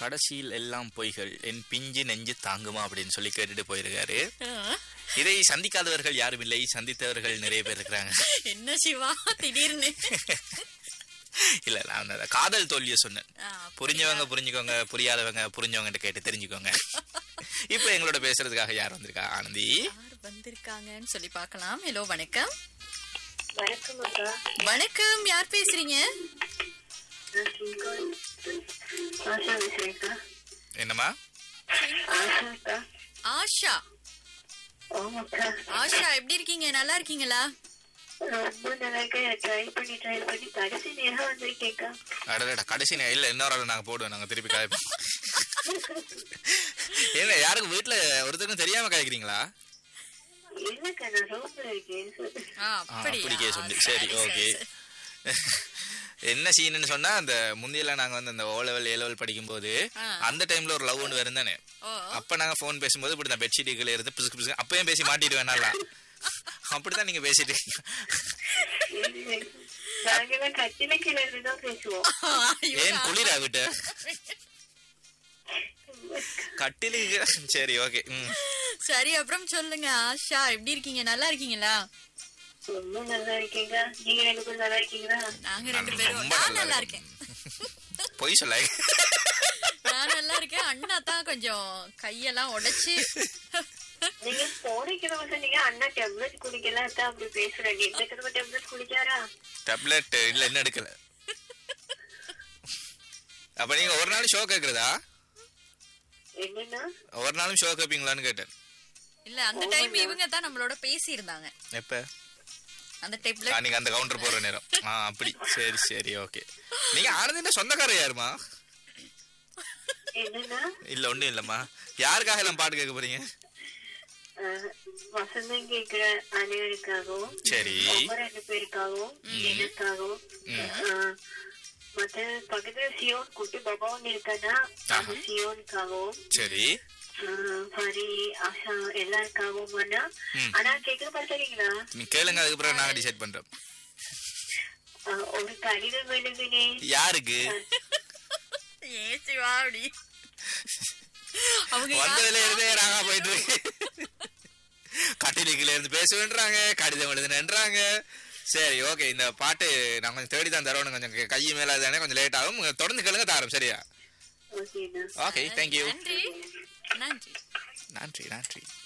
கடைசியில் எல்லாம் பொய்கள் என் பிஞ்சு நெஞ்சு தாங்குமா அப்படின்னு சொல்லி கேட்டுட்டு போயிருக்காரு ஆ, இதை சந்திக்காதவர்கள் யாரும் இல்லை சந்தித்தவர்கள் நிறைய பேர் இருக்கிறாங்க என்ன சிவா திடீர்னு இல்ல நான் அந்த காதல் தோல்வியை சொன்னேன் ஆ, புரிஞ்சவங்க புரிஞ்சுக்கோங்க புரியாதவங்க புரிஞ்சவங்க கேட்டு தெரிஞ்சுக்கோங்க இப்போ எங்களோட பேசுறதுக்காக யார் வந்திருக்கா ஆனந்தி யார் வந்திருக்காங்கன்னு சொல்லி பார்க்கலாம் ஹலோ வணக்கம் வணக்கம் அக்கா வணக்கம் யார் பேசுறீங்க நான் சிங்கோல் ஆஷா பேசுறேன்க்கா என்னம்மா ஆஷா அக்கா ஆஷா ஆமாக்கா ஆஷா எப்படி இருக்கீங்க நல்லா இருக்கீங்களா ரொம்ப நல்லா இருக்கேன் ட்ரை பண்ணி ட்ரை பண்ணி கடைசி நேரம் வந்திருக்கேன்க்கா அடடா கடைசி நே- இல்ல இன்னொரு ஆள் நாங்க போடுவோம் நாங்க திருப்பி காய்ப்போம் ஏங்க யாருக்கும் வீட்டுல ஒருத்தருக்கும் தெரியாம காய்க்கிறீங்களா இல்லக்கா நான் ரூம்ல இருக்கேன் சொல்லு. ஆ, ஆ, அப்படியா? அப்படிக்கே சொல்லி சரி ஓகே என்ன சீன்னு சொன்னா அந்த முந்தியெல்லாம் நாங்க வந்து அந்த ஓ லெவல் ஏ லெவல் படிக்கும்போது ஆ. அந்த டைம்ல ஒரு லவ் ஒன்று வருந்தானே ஓ அப்ப நாங்க ஃபோன் பேசும்போது இப்படி தான் பெட்ஷீட் கீழே எடுத்து பிசுக்கு பிசுக்கு அப்பயும் பேசி மாட்டிடுவேன் நல்லா அப்படித்தான் நீங்க பேசிட்டு இருக்கீங்க. இல்லை. நாங்கெல்லாம் கட்டில கீழே இருந்து தான் பேசுவோம் இவங்க ஏன் குளிரா விட்டு கட்டிலு சரி ஓகே ம் சரி அப்புறம் சொல்லுங்க ஆஷா எப்படி இருக்கீங்க நல்லா இருக்கீங்களா ரொம்ப நல்லா இருக்கீங்க நீங்க ரெண்டு பேரும் நல்லா இருக்கீங்களா நாங்க ரெண்டு நான் பேரும் ரொம்ப நான் நல்லா நல்லா இருக்கேன். இருக்கேன் பொய் சொல்ல நான் நல்லா இருக்கேன் அண்ணா தான் கொஞ்சம் கையெல்லாம் உடைச்சு நீங்க போனீங்க சொன்னீங்க அண்ணா டெப்லெட் குடிக்கல அதான் அப்படி பேசுறேன் இந்த தடவை டெப்லெட் குடிச்சாரா டேப்லெட் இல்ல என்ன எடுக்கல அப்ப நீங்க ஒரு நாள் ஷோ கேக்குறதா என்னன்னா ஒரு நாளும் ஷோ கேப்பீங்களான்னு கேட்டேன் இல்ல அந்த டைம் இவங்க தான் நம்மளோட பேசி இருந்தாங்க எப்ப அந்த ஆ, டைப்ல நீங்க அந்த கவுண்டர் போற நேரம் ஆ அப்படி சரி சரி ஓகே நீங்க ஆனந்தின சொந்தக்காரர் யாருமா என்னன்னா இல்ல ஒண்ணும் இல்லம்மா யாருக்காக எல்லாம் பாட்டு கேட்க போறீங்க அஹ், வசந்தம் கேக்குற அனைவருக்காகவும் சரி ரொம்ப ரெண்டு பேருக்காகவும் எனக்காகவும் அஹ், மத்த பக்கத்துல சியோன் குட்டி பகவான் இருக்கனா அந்த சியோனுக்காகவும் சரி அஹ், ஹரி ஆஷா எல்லாருக்காகவும் அண்ணா ம். ஆனா கேக்குற பாத்துறீங்களா நீ கேளுங்க அதுக்கப்புறம் நாங்க டிசைட் பண்றோம் அஹ், ஒரு கடிதம் எழுதினேன் யாருக்கு ஏன் சிவா அப்படி அவங்க யார்- வந்ததுல இருந்தே நாங்க போயிட்டு இருக்கு கட்டிலுக்குள்ள இருந்து பேசுவேன்றாங்க கடிதம் எழுதுனேன்றாங்க சரி ஓகே இந்த பாட்டு நான் கொஞ்சம் தேடி தான் தரணும் கொஞ்சம் கை- கை மேல தானே கொஞ்சம் லேட் ஆகும் தொடர்ந்து கேளுங்க தாரம் சரியா ஓகேண்ணா ஓகே தேங்க்யூ நன்றி நன்றி நன்றி நன்றி